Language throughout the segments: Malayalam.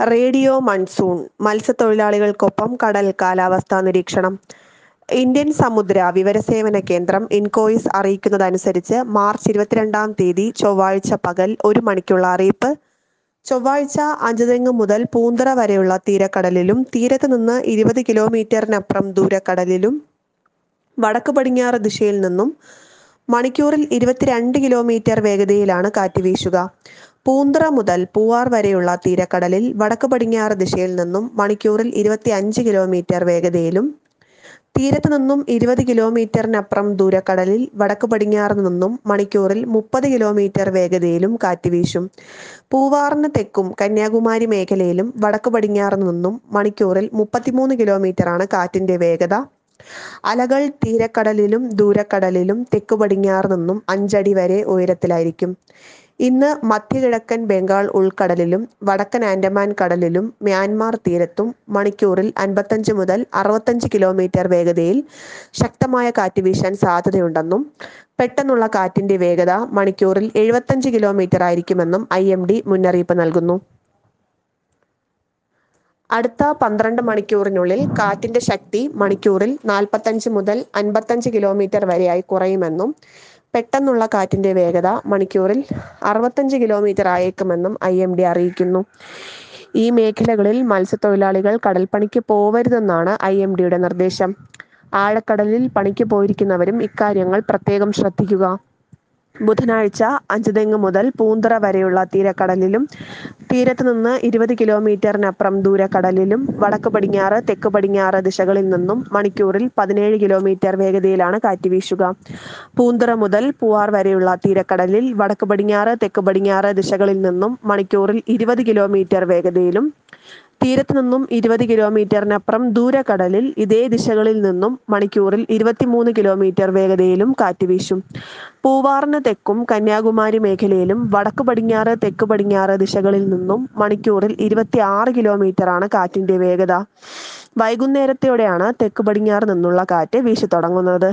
റേഡിയോ മൺസൂൺ മത്സ്യത്തൊഴിലാളികൾക്കൊപ്പം കടൽ കാലാവസ്ഥാ നിരീക്ഷണം ഇന്ത്യൻ സമുദ്ര വിവരസേവന കേന്ദ്രം ഇൻകോയിസ് അറിയിക്കുന്നതനുസരിച്ച് മാർച്ച് ഇരുപത്തിരണ്ടാം തീയതി ചൊവ്വാഴ്ച പകൽ ഒരു മണിക്കുള്ള അറിയിപ്പ് ചൊവ്വാഴ്ച അഞ്ചുതെങ്ങ് മുതൽ പൂന്തറ വരെയുള്ള തീരക്കടലിലും തീരത്ത് നിന്ന് ഇരുപത് കിലോമീറ്ററിനപ്പുറം ദൂരക്കടലിലും വടക്ക് പടിഞ്ഞാറ് ദിശയിൽ നിന്നും മണിക്കൂറിൽ ഇരുപത്തിരണ്ട് കിലോമീറ്റർ വേഗതയിലാണ് കാറ്റ് വീശുക പൂന്തറ മുതൽ പൂവാർ വരെയുള്ള തീരക്കടലിൽ വടക്ക് പടിഞ്ഞാറ് ദിശയിൽ നിന്നും മണിക്കൂറിൽ ഇരുപത്തി അഞ്ച് കിലോമീറ്റർ വേഗതയിലും തീരത്ത് നിന്നും ഇരുപത് കിലോമീറ്ററിനപ്പുറം ദൂരക്കടലിൽ വടക്ക് പടിഞ്ഞാറ് നിന്നും മണിക്കൂറിൽ മുപ്പത് കിലോമീറ്റർ വേഗതയിലും കാറ്റ് വീശും പൂവാറിന് തെക്കും കന്യാകുമാരി മേഖലയിലും വടക്ക് പടിഞ്ഞാറ് നിന്നും മണിക്കൂറിൽ മുപ്പത്തിമൂന്ന് കിലോമീറ്ററാണ് കാറ്റിന്റെ വേഗത അലകൾ തീരക്കടലിലും ദൂരക്കടലിലും തെക്കു പടിഞ്ഞാറ് നിന്നും അഞ്ചടി വരെ ഉയരത്തിലായിരിക്കും ഇന്ന് മധ്യകിഴക്കൻ ബംഗാൾ ഉൾക്കടലിലും വടക്കൻ ആൻഡമാൻ കടലിലും മ്യാൻമാർ തീരത്തും മണിക്കൂറിൽ അൻപത്തഞ്ച് മുതൽ അറുപത്തഞ്ച് കിലോമീറ്റർ വേഗതയിൽ ശക്തമായ കാറ്റ് വീശാൻ സാധ്യതയുണ്ടെന്നും പെട്ടെന്നുള്ള കാറ്റിന്റെ വേഗത മണിക്കൂറിൽ എഴുപത്തഞ്ച് കിലോമീറ്റർ ആയിരിക്കുമെന്നും ഐ എം ഡി മുന്നറിയിപ്പ് നൽകുന്നു അടുത്ത പന്ത്രണ്ട് മണിക്കൂറിനുള്ളിൽ കാറ്റിന്റെ ശക്തി മണിക്കൂറിൽ നാൽപ്പത്തഞ്ച് മുതൽ അൻപത്തഞ്ച് കിലോമീറ്റർ വരെയായി കുറയുമെന്നും പെട്ടെന്നുള്ള കാറ്റിന്റെ വേഗത മണിക്കൂറിൽ അറുപത്തഞ്ച് കിലോമീറ്റർ ആയേക്കുമെന്നും ഐ എം ഡി അറിയിക്കുന്നു ഈ മേഖലകളിൽ മത്സ്യത്തൊഴിലാളികൾ കടൽപ്പണിക്ക് പോവരുതെന്നാണ് ഐ എം ഡിയുടെ നിർദ്ദേശം ആഴക്കടലിൽ പണിക്ക് പോയിരിക്കുന്നവരും ഇക്കാര്യങ്ങൾ പ്രത്യേകം ശ്രദ്ധിക്കുക ബുധനാഴ്ച അഞ്ചുതെങ്ങ് മുതൽ പൂന്തറ വരെയുള്ള തീരക്കടലിലും തീരത്ത് നിന്ന് ഇരുപത് കിലോമീറ്ററിനപ്പുറം ദൂരക്കടലിലും വടക്ക് പടിഞ്ഞാറ് തെക്ക് പടിഞ്ഞാറ് ദിശകളിൽ നിന്നും മണിക്കൂറിൽ പതിനേഴ് കിലോമീറ്റർ വേഗതയിലാണ് കാറ്റ് വീശുക പൂന്തറ മുതൽ പൂവാർ വരെയുള്ള തീരക്കടലിൽ വടക്ക് പടിഞ്ഞാറ് തെക്ക് പടിഞ്ഞാറ് ദിശകളിൽ നിന്നും മണിക്കൂറിൽ ഇരുപത് കിലോമീറ്റർ വേഗതയിലും തീരത്ത് നിന്നും ഇരുപത് കിലോമീറ്ററിനപ്പുറം ദൂരക്കടലിൽ ഇതേ ദിശകളിൽ നിന്നും മണിക്കൂറിൽ ഇരുപത്തിമൂന്ന് കിലോമീറ്റർ വേഗതയിലും കാറ്റ് വീശും പൂവാറിന് തെക്കും കന്യാകുമാരി മേഖലയിലും വടക്ക് പടിഞ്ഞാറ് തെക്ക് പടിഞ്ഞാറ് ദിശകളിൽ നിന്നും മണിക്കൂറിൽ ഇരുപത്തി ആറ് കിലോമീറ്ററാണ് കാറ്റിന്റെ വേഗത വൈകുന്നേരത്തോടെയാണ് തെക്ക് പടിഞ്ഞാറ് നിന്നുള്ള കാറ്റ് വീശി തുടങ്ങുന്നത്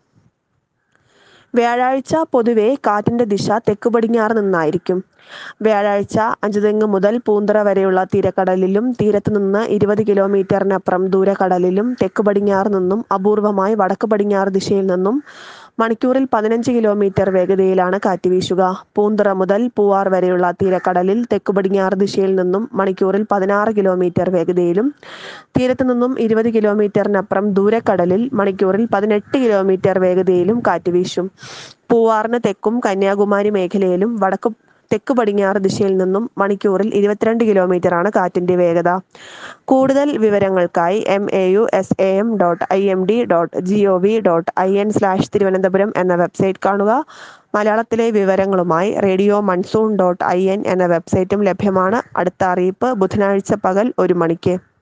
വ്യാഴാഴ്ച പൊതുവെ കാറ്റിന്റെ ദിശ തെക്ക് പടിഞ്ഞാറ് നിന്നായിരിക്കും വ്യാഴാഴ്ച അഞ്ചുതെങ്ങ് മുതൽ പൂന്തറ വരെയുള്ള തീരക്കടലിലും തീരത്ത് നിന്ന് ഇരുപത് കിലോമീറ്ററിനപ്പുറം ദൂരക്കടലിലും തെക്ക് പടിഞ്ഞാറ് നിന്നും അപൂർവമായി വടക്ക് പടിഞ്ഞാറ് ദിശയിൽ നിന്നും മണിക്കൂറിൽ പതിനഞ്ച് കിലോമീറ്റർ വേഗതയിലാണ് കാറ്റ് വീശുക പൂന്തറ മുതൽ പൂവാർ വരെയുള്ള തീരക്കടലിൽ തെക്ക് പടിഞ്ഞാറ് ദിശയിൽ നിന്നും മണിക്കൂറിൽ പതിനാറ് കിലോമീറ്റർ വേഗതയിലും തീരത്ത് നിന്നും ഇരുപത് കിലോമീറ്ററിനപ്പുറം ദൂരക്കടലിൽ മണിക്കൂറിൽ പതിനെട്ട് കിലോമീറ്റർ വേഗതയിലും കാറ്റ് വീശും പൂവാറിന് തെക്കും കന്യാകുമാരി മേഖലയിലും വടക്ക് തെക്ക് പടിഞ്ഞാറ് ദിശയിൽ നിന്നും മണിക്കൂറിൽ ഇരുപത്തിരണ്ട് കിലോമീറ്ററാണ് കാറ്റിന്റെ വേഗത കൂടുതൽ വിവരങ്ങൾക്കായി M A U S A M dot I M D dot G O V dot I N slash Thiruvananthapuram എന്ന വെബ്സൈറ്റ് കാണുക മലയാളത്തിലെ വിവരങ്ങളുമായി radio monsoon dot I N എന്ന വെബ്സൈറ്റും ലഭ്യമാണ് അടുത്ത അറിയിപ്പ് ബുധനാഴ്ച പകൽ ഒരു മണിക്ക്